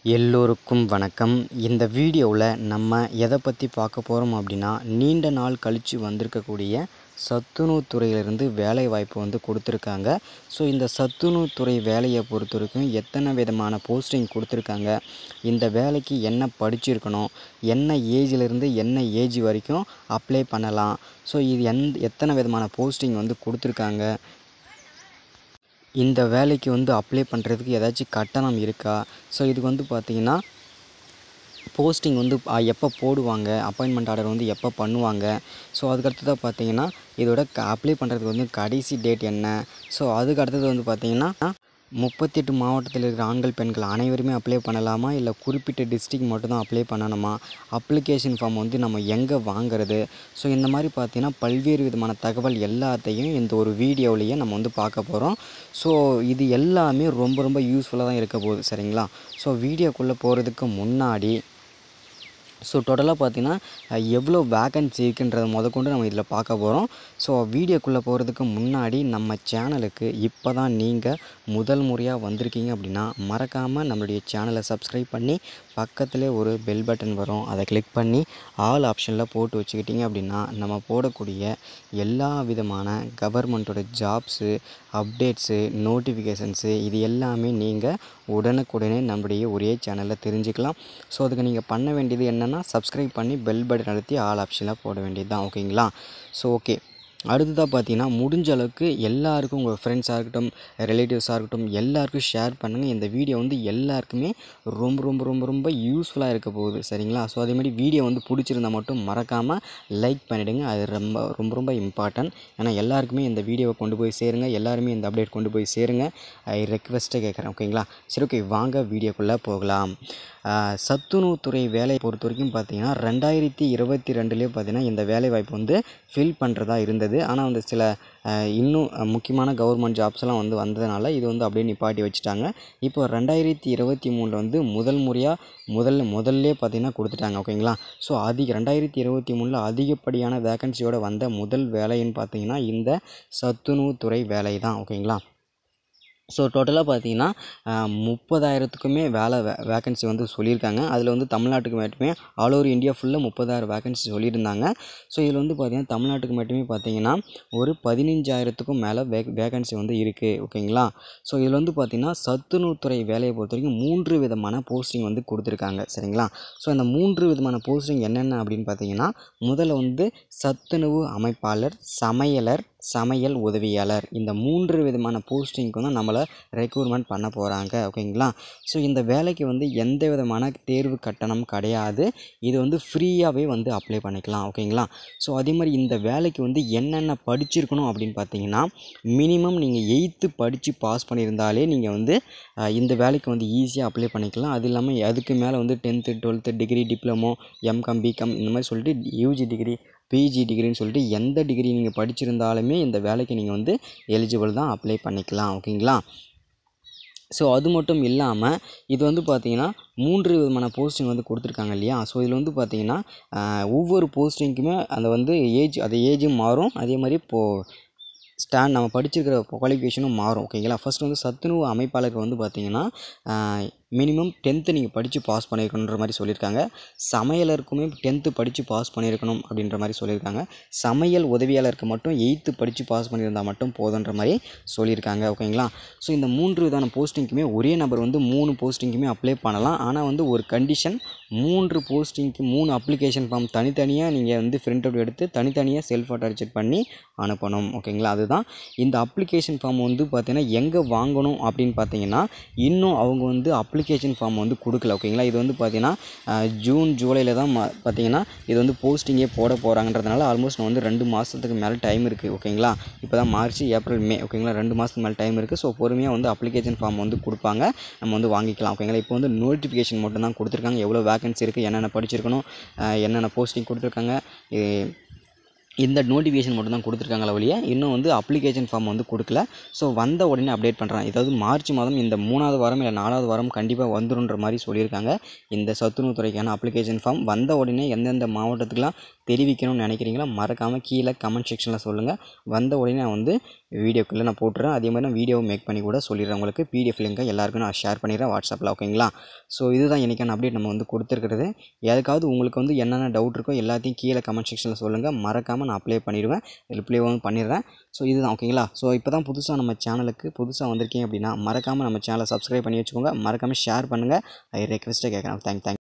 எல்லோருக்கும் வணக்கம் இந்த வீடியோவில் நம்ம எதை பற்றி பார்க்க போகிறோம் அப்படின்னா நீண்ட நாள் கழித்து வந்திருக்கக்கூடிய சத்துணவு துறையிலிருந்து வேலை வாய்ப்பு வந்து கொடுத்துருக்காங்க ஸோ இந்த சத்துணவு துறை வேலையை பொறுத்த வரைக்கும் எத்தனை விதமான போஸ்டிங் கொடுத்துருக்காங்க இந்த வேலைக்கு என்ன படிச்சிருக்கணும் என்ன ஏஜிலிருந்து என்ன ஏஜ் வரைக்கும் அப்ளை பண்ணலாம் ஸோ இது எந்த எத்தனை விதமான போஸ்டிங் வந்து கொடுத்துருக்காங்க இந்த வேலைக்கு வந்து அப்ளை பண்ணுறதுக்கு ஏதாச்சும் கட்டணம் இருக்கா ஸோ இதுக்கு வந்து பார்த்திங்கன்னா போஸ்டிங் வந்து அ, எப்போ போடுவாங்க அப்பாயின்மெண்ட் ஆர்டர் வந்து எப்போ பண்ணுவாங்க ஸோ அதுக்கடுத்ததாக பார்த்தீங்கன்னா இதோட க அப்ளை பண்ணுறதுக்கு வந்து கடைசி டேட் என்ன ஸோ அதுக்கு அடுத்தது வந்து பார்த்திங்கன்னா முப்பத்தெட்டு மாவட்டத்தில் இருக்கிற ஆண்கள் பெண்கள் அனைவருமே அப்ளை பண்ணலாமா இல்லை குறிப்பிட்ட டிஸ்ட்ரிக்ட் மட்டும்தான் அப்ளை பண்ணணுமா அப்ளிகேஷன் ஃபார்ம் வந்து நம்ம எங்கே வாங்குறது ஸோ இந்த மாதிரி பார்த்தீங்கன்னா பல்வேறு விதமான தகவல் எல்லாத்தையும் இந்த ஒரு வீடியோவிலேயே நம்ம வந்து பார்க்க போகிறோம் ஸோ இது எல்லாமே ரொம்ப ரொம்ப யூஸ்ஃபுல்லாக தான் இருக்க போகுது சரிங்களா ஸோ வீடியோக்குள்ளே போகிறதுக்கு முன்னாடி ஸோ டோட்டலாக பார்த்தீங்கன்னா அஹ், எவ்வளோ வேகன்சி இருக்குன்றதை முதற்கொண்டு நம்ம இதில் பார்க்க போகிறோம் ஸோ வீடியோக்குள்ளே போகிறதுக்கு முன்னாடி நம்ம சேனலுக்கு இப்போ தான் நீங்கள் முதல் முறையாக வந்திருக்கீங்க அப்படின்னா மறக்காமல் நம்மளுடைய சேனலை சப்ஸ்கிரைப் பண்ணி பக்கத்திலே ஒரு பெல் பட்டன் வரும் அதை கிளிக் பண்ணி ஆல் ஆப்ஷனில் போட்டு வச்சுக்கிட்டிங்க அப்படின்னா நம்ம போடக்கூடிய எல்லா விதமான கவர்மெண்ட்டோட ஜாப்ஸு அப்டேட்ஸு நோட்டிஃபிகேஷன்ஸு இது எல்லாமே நீங்கள் உடனுக்குடனே நம்முடைய ஒரே சேனலில் தெரிஞ்சுக்கலாம் ஸோ அதுக்கு நீங்கள் பண்ண வேண்டியது என்னென்னா சப்ஸ்கிரைப் பண்ணி பெல் பட்டன் அழுத்தி ஆல் ஆப்ஷனில் போட வேண்டியது தான் ஓகேங்களா ஸோ ஓகே அடுத்ததாக பார்த்தீங்கன்னா முடிஞ்ச அளவுக்கு எல்லாருக்கும் உங்கள் ஃப்ரெண்ட்ஸாக இருக்கட்டும் ரிலேட்டிவ்ஸாக இருக்கட்டும் எல்லாருக்கும் ஷேர் பண்ணுங்கள் இந்த வீடியோ வந்து எல்லாருக்குமே ரொம்ப ரொம்ப ரொம்ப ரொம்ப யூஸ்ஃபுல்லாக இருக்க போகுது சரிங்களா ஸோ அதே மாதிரி வீடியோ வந்து பிடிச்சிருந்தா மட்டும் மறக்காமல் லைக் பண்ணிவிடுங்க அது ரொம்ப ரொம்ப ரொம்ப இம்பார்ட்டன்ட் ஏன்னா எல்லாருக்குமே இந்த வீடியோவை கொண்டு போய் சேருங்க எல்லாருமே இந்த அப்டேட் கொண்டு போய் சேருங்க ஐ ரெக்வெஸ்ட்டை கேட்குறேன் ஓகேங்களா சரி ஓகே வாங்க வீடியோக்குள்ளே போகலாம் ஆஹ் சத்துணவுத்துறை வேலையை பொறுத்த வரைக்கும் பார்த்தீங்கன்னா ரெண்டாயிரத்தி இருபத்தி ரெண்டுலேயே பார்த்தீங்கன்னா இந்த வேலை வாய்ப்பு வந்து ஃபில் பண்ணுறதா இருந்தது ஆனால் வந்து சில ஆஹ் இன்னும் அஹ், முக்கியமான கவர்மெண்ட் ஜாப்ஸ்லாம் வந்து வந்ததுனால இது வந்து அப்படியே நிப்பாட்டி வச்சுட்டாங்க இப்போ ரெண்டாயிரத்தி இருபத்தி மூணில் வந்து முதல் முறையாக முதல் முதல்லே பார்த்தீங்கன்னா கொடுத்துட்டாங்க ஓகேங்களா ஸோ அதிக ரெண்டாயிரத்தி இருபத்தி மூணில் அதிகப்படியான வேகன்சியோட வந்த முதல் வேலைன்னு பார்த்தீங்கன்னா இந்த சத்துணவுத்துறை வேலை தான் ஓகேங்களா ஸோ டோட்டலாக பார்த்தீங்கன்னா முப்பதாயிரத்துக்குமே வேலை வே வேக்கன்சி வந்து சொல்லியிருக்காங்க அதில் வந்து தமிழ்நாட்டுக்கு மட்டுமே ஆல் ஓவர் இந்தியா ஃபுல்லாக முப்பதாயிரம் வேக்கன்சி சொல்லியிருந்தாங்க ஸோ இதில் வந்து பார்த்தீங்கன்னா தமிழ்நாட்டுக்கு மட்டுமே பார்த்தீங்கன்னா ஒரு பதினஞ்சாயிரத்துக்கும் மேலே வே வேக்கன்சி வந்து இருக்குது ஓகேங்களா ஸோ இதில் வந்து பார்த்தீங்கன்னா சத்துணவுத்துறை வேலையை பொறுத்த வரைக்கும் மூன்று விதமான போஸ்டிங் வந்து கொடுத்துருக்காங்க சரிங்களா ஸோ அந்த மூன்று விதமான போஸ்டிங் என்னென்ன அப்படின்னு பார்த்தீங்கன்னா முதல்ல வந்து சத்துணவு அமைப்பாளர் சமையலர் சமையல் உதவியாளர் இந்த மூன்று விதமான போஸ்டிங்க்கு வந்து நம்மளை ரெக்ரூட்மெண்ட் பண்ண போகிறாங்க ஓகேங்களா ஸோ இந்த வேலைக்கு வந்து எந்த விதமான தேர்வு கட்டணம் கிடையாது இது வந்து ஃப்ரீயாகவே வந்து அப்ளை பண்ணிக்கலாம் ஓகேங்களா ஸோ அதே மாதிரி இந்த வேலைக்கு வந்து என்னென்ன படிச்சிருக்கணும் அப்படின்னு பார்த்தீங்கன்னா மினிமம் நீங்கள் எயித்து படித்து பாஸ் பண்ணியிருந்தாலே நீங்கள் வந்து அஹ், இந்த வேலைக்கு வந்து ஈஸியாக அப்ளை பண்ணிக்கலாம் அது இல்லாமல் அதுக்கு மேலே வந்து tenth twelfth degree diploma MCom BCom இந்த மாதிரி சொல்லிட்டு யூஜி டிகிரி பிஜி டிகிரின்னு சொல்லிட்டு எந்த டிகிரி நீங்கள் படிச்சிருந்தாலுமே இந்த வேலைக்கு நீங்கள் வந்து எலிஜிபிள் தான் அப்ளை பண்ணிக்கலாம் ஓகேங்களா ஸோ அது மட்டும் இல்லாமல் இது வந்து பார்த்தீங்கன்னா மூன்று விதமான போஸ்டிங் வந்து கொடுத்துருக்காங்க இல்லையா ஸோ இதில் வந்து பார்த்தீங்கன்னா ஆஹ், ஒவ்வொரு போஸ்டிங்க்குமே அந்த வந்து ஏஜ் அது ஏஜும் மாறும் அதே மாதிரி இப்போது ஸ்டாண்ட் நம்ம படிச்சிருக்கிற குவாலிஃபிகேஷனும் மாறும் ஓகேங்களா ஃபர்ஸ்ட் வந்து சத்துணவு அமைப்பாளருக்கு வந்து பார்த்தீங்கன்னா மினிமம் டென்த்து நீங்கள் படித்து பாஸ் பண்ணியிருக்கணுன்ற மாதிரி சொல்லியிருக்காங்க சமையலருக்குமே டென்த்து படித்து பாஸ் பண்ணியிருக்கணும் அப்படின்ற மாதிரி சொல்லியிருக்காங்க சமையல் உதவியாளருக்கு மட்டும் எயித்து படித்து பாஸ் பண்ணியிருந்தால் மட்டும் போதுன்ற மாதிரி சொல்லியிருக்காங்க ஓகேங்களா ஸோ இந்த மூன்று விதமான போஸ்டிங்க்குமே ஒரே நபர் வந்து மூணு போஸ்டிங்க்குமே அப்ளை பண்ணலாம் ஆனால் வந்து ஒரு கண்டிஷன் மூன்று போஸ்டிங்க்கு மூணு அப்ளிகேஷன் ஃபார்ம் தனித்தனியாக நீங்கள் வந்து பிரிண்ட் அவுட் எடுத்து தனித்தனியாக செல்ஃப் அட்டாச்சட் பண்ணி அனுப்பணும் ஓகேங்களா அதுதான் இந்த அப்ளிகேஷன் ஃபார்ம் வந்து பார்த்தீங்கன்னா எங்கே வாங்கணும் அப்படின்னு பார்த்தீங்கன்னா இன்னும் அவங்க வந்து அப்ளிகேஷன் ஃபார்ம் வந்து கொடுக்கல ஓகேங்களா இது வந்து பார்த்தீங்கன்னா அஹ், ஜூன் ஜூலையில் தான் ம- பார்த்தீங்கன்னா இது வந்து போஸ்டிங்கே போட போகிறாங்கன்றதுனால ஆல்மோஸ்ட் வந்து ரெண்டு மாதத்துக்கு மேலே டைம் இருக்குது ஓகேங்களா இப்போ தான் மார்ச் ஏப்ரல் மே ஓகேங்களா ரெண்டு மாதத்துக்கு மேலே டைம் இருக்குது ஸோ பொறுமையாக வந்து அப்ளிகேஷன் ஃபார்ம் வந்து கொடுப்பாங்க நம்ம வந்து வாங்கிக்கலாம் ஓகேங்களா இப்போ வந்து நோட்டிஃபிகேஷன் மட்டும் தான் கொடுத்துருக்காங்க எவ்வளோ வேகன்சி இருக்குது என்னென்ன படிச்சிருக்கணும் அஹ், என்னென்ன போஸ்டிங் கொடுத்துருக்காங்க இ- இந்த நோட்டிஃபிகேஷன் மட்டும் தான் கொடுத்துருக்காங்களே ஒழிய இன்னும் வந்து அப்ளிகேஷன் ஃபார்ம் வந்து கொடுக்கல ஸோ வந்த உடனே அப்டேட் பண்ணுறாங்க இதாவது மார்ச் மாதம் இந்த மூணாவது வாரம் இல்லை நாலாவது வாரம் கண்டிப்பாக வந்துருன்ற மாதிரி சொல்லியிருக்காங்க இந்த சத்துணவு துறைக்கான அப்ளிகேஷன் ஃபார்ம் வந்த உடனே எந்தெந்த மாவட்டத்துக்குலாம் தெரிவிக்கணும்னு நினைக்கிறீங்களோ மறக்காமல் கீழே கமெண்ட் செக்ஷனில் சொல்லுங்கள் வந்த உடனே நான் வந்து வீடியோக்குள்ளே நான் போட்டுறேன் அதே மாதிரி நான் வீடியோ மேக் பண்ணி கூட சொல்லிடுறேன் உங்களுக்கு பிடிஎஃப் லிங்கை எல்லாருக்கும் நான் ஷேர் பண்ணிடுறேன் வாட்ஸ்அப்பில் ஓகேங்களா ஸோ இதுதான் இன்றைக்கான அப்டேட் நம்ம வந்து கொடுத்துருக்கிறது எதுக்காவது உங்களுக்கு வந்து என்னென்ன டவுட் இருக்கோ எல்லாத்தையும் கீழே கமெண்ட் செக்ஷனில் சொல்லுங்கள் மறக்காமல் நான் அப்ளை பண்ணிடுவேன் ரிப்ளைவும் பண்ணிடுறேன் ஸோ இதுதான் ஓகேங்களா ஸோ இப்போ தான் புதுசாக நம்ம சேனலுக்கு புதுசாக வந்திருக்கீங்க அப்படின்னா மறக்காமல் நம்ம சேனலை சப்ஸ்கிரைப் பண்ணி வச்சுக்கோங்க மறக்காமல் ஷேர் பண்ணுங்கள் ஐ ரெக்வெஸ்ட்டாக கேட்குறேன் தேங்க் தேங்க்